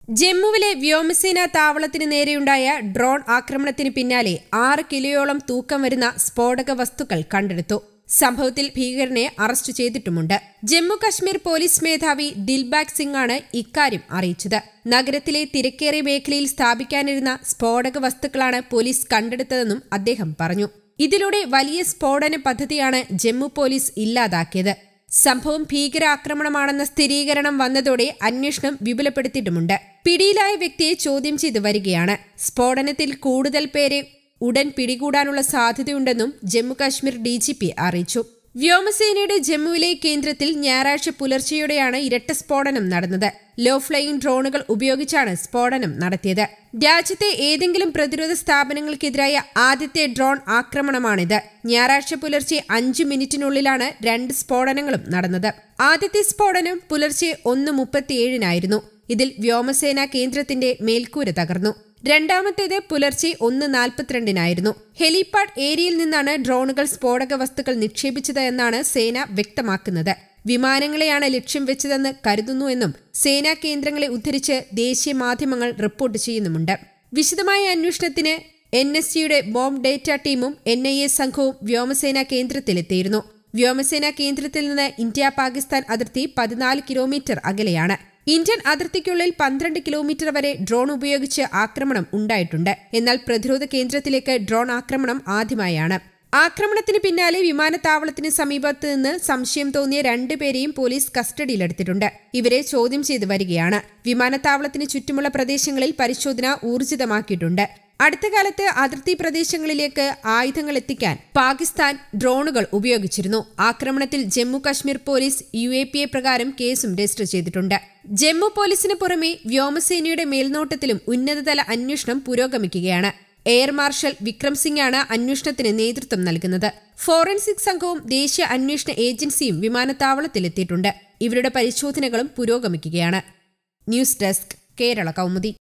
ജമ്മുവിലെ വ്യോമസേനാ താവളത്തിന് നേരെയുണ്ടായ ഡ്രോൺ ആക്രമണത്തിന് പിന്നാലെ ആറ് കിലോയോളം തൂക്കം വരുന്ന സ്ഫോടക വസ്തുക്കൾ കണ്ടെടുത്തു സംഭവത്തിൽ ഭീകരനെ അറസ്റ്റ് ചെയ്തിട്ടുമുണ്ട് ജമ്മു കശ്മീർ പോലീസ് മേധാവി ദിൽബാഗ് സിംഗ് ആണ് ഇക്കാര്യം അറിയിച്ചത് നഗരത്തിലെ തിരക്കേറിയ മേഖലയിൽ സ്ഥാപിക്കാനിരുന്ന സ്ഫോടക വസ്തുക്കളാണ് പോലീസ് കണ്ടെടുത്തതെന്നും അദ്ദേഹം പറഞ്ഞു ഇതിലൂടെ വലിയ സ്ഫോടന പദ്ധതിയാണ് ജമ്മു പോലീസ് ഇല്ലാതാക്കിയത് സംഭവം ഭീകരാക്രമണമാണെന്ന സ്ഥിരീകരണം വന്നതോടെ അന്വേഷണം വിപുലപ്പെടുത്തിയിട്ടുമുണ്ട് പിടിയിലായ വ്യക്തിയെ ചോദ്യം ചെയ്തു വരികയാണ് സ്ഫോടനത്തിൽ കൂടുതൽ പേരെ ഉടൻ പിടികൂടാനുള്ള സാധ്യതയുണ്ടെന്നും ജമ്മുകാശ്മീർ ഡി ജി പി അറിയിച്ചു വ്യോമസേനയുടെ ജമ്മുവിലെ കേന്ദ്രത്തിൽ ഞായറാഴ്ച പുലർച്ചെയോടെയാണ് ഇരട്ട സ്ഫോടനം നടന്നത് ലോ ഫ്ലൈയിങ് ഡ്രോണുകൾ ഉപയോഗിച്ചാണ് സ്ഫോടനം നടത്തിയത് രാജ്യത്തെ ഏതെങ്കിലും പ്രതിരോധ സ്ഥാപനങ്ങൾക്കെതിരായ ആദ്യത്തെ ഡ്രോൺ ആക്രമണമാണിത് ഞായറാഴ്ച പുലർച്ചെ അഞ്ചു മിനിറ്റിനുള്ളിലാണ് രണ്ട് സ്ഫോടനങ്ങളും നടന്നത് ആദ്യത്തെ സ്ഫോടനം പുലർച്ചെ ഒന്ന് മുപ്പത്തിയേഴിനായിരുന്നു ഇതിൽ വ്യോമസേനാ കേന്ദ്രത്തിന്റെ മേൽക്കൂര തകർന്നു രണ്ടാമത്തേത് പുലർച്ചെ ഒന്ന് നാൽപ്പത്തിരണ്ടിനായിരുന്നു ഹെലിപാഡ് ഏരിയയിൽ നിന്നാണ് ഡ്രോണുകൾ സ്ഫോടക വസ്തുക്കൾ നിക്ഷേപിച്ചത് എന്നാണ് സേന വ്യക്തമാക്കുന്നത് വിമാനങ്ങളെയാണ് ലക്ഷ്യം വെച്ചതെന്ന് കരുതുന്നുവെന്നും സേനാ കേന്ദ്രങ്ങളെ ഉദ്ധരിച്ച് ദേശീയ മാധ്യമങ്ങൾ റിപ്പോർട്ട് ചെയ്യുന്നുമുണ്ട് വിശദമായ അന്വേഷണത്തിന് എൻ എസ് ജിയുടെ ബോംബ് ഡേറ്റ ടീമും എൻ ഐ എ സംഘവും വ്യോമസേനാ കേന്ദ്രത്തിലെത്തിയിരുന്നു വ്യോമസേനാ കേന്ദ്രത്തിൽ നിന്ന് ഇന്ത്യ പാകിസ്ഥാൻ അതിർത്തി പതിനാല് കിലോമീറ്റർ അകലെയാണ് ഇന്ത്യൻ അതിർത്തിക്കുള്ളിൽ പന്ത്രണ്ട് കിലോമീറ്റർ വരെ ഡ്രോൺ ഉപയോഗിച്ച് ആക്രമണം ഉണ്ടായിട്ടുണ്ട് എന്നാൽ പ്രതിരോധ കേന്ദ്രത്തിലേക്ക് ഡ്രോൺ ആക്രമണം ആദ്യമായാണ് ആക്രമണത്തിന് പിന്നാലെ വിമാനത്താവളത്തിന് സമീപത്ത് നിന്ന് സംശയം തോന്നിയ രണ്ടുപേരെയും പോലീസ് കസ്റ്റഡിയിലെടുത്തിട്ടുണ്ട് ഇവരെ ചോദ്യം ചെയ്തു വരികയാണ് വിമാനത്താവളത്തിന് ചുറ്റുമുള്ള പ്രദേശങ്ങളിൽ പരിശോധന ഊർജിതമാക്കിയിട്ടുണ്ട് അടുത്ത കാലത്ത് അതിർത്തി പ്രദേശങ്ങളിലേക്ക് ആയുധങ്ങൾ എത്തിക്കാൻ പാകിസ്ഥാൻ ഡ്രോണുകൾ ഉപയോഗിച്ചിരുന്നു ആക്രമണത്തിൽ Jammu Kashmir police U A P A പ്രകാരം കേസും രജിസ്റ്റർ ചെയ്തിട്ടുണ്ട് ജമ്മു പോലീസിന് പുറമെ വ്യോമസേനയുടെ മേൽനോട്ടത്തിലും ഉന്നതതല അന്വേഷണം പുരോഗമിക്കുകയാണ് എയർ മാർഷൽ വിക്രം സിംഗാണ് അന്വേഷണത്തിന് നേതൃത്വം നൽകുന്നത് ഫോറൻസിക് സംഘവും ദേശീയ അന്വേഷണ ഏജൻസിയും വിമാനത്താവളത്തിലെത്തിയിട്ടുണ്ട് ഇവരുടെ പരിശോധനകളും പുരോഗമിക്കുകയാണ് ന്യൂസ് ഡെസ്ക് കേരള കൗമുദി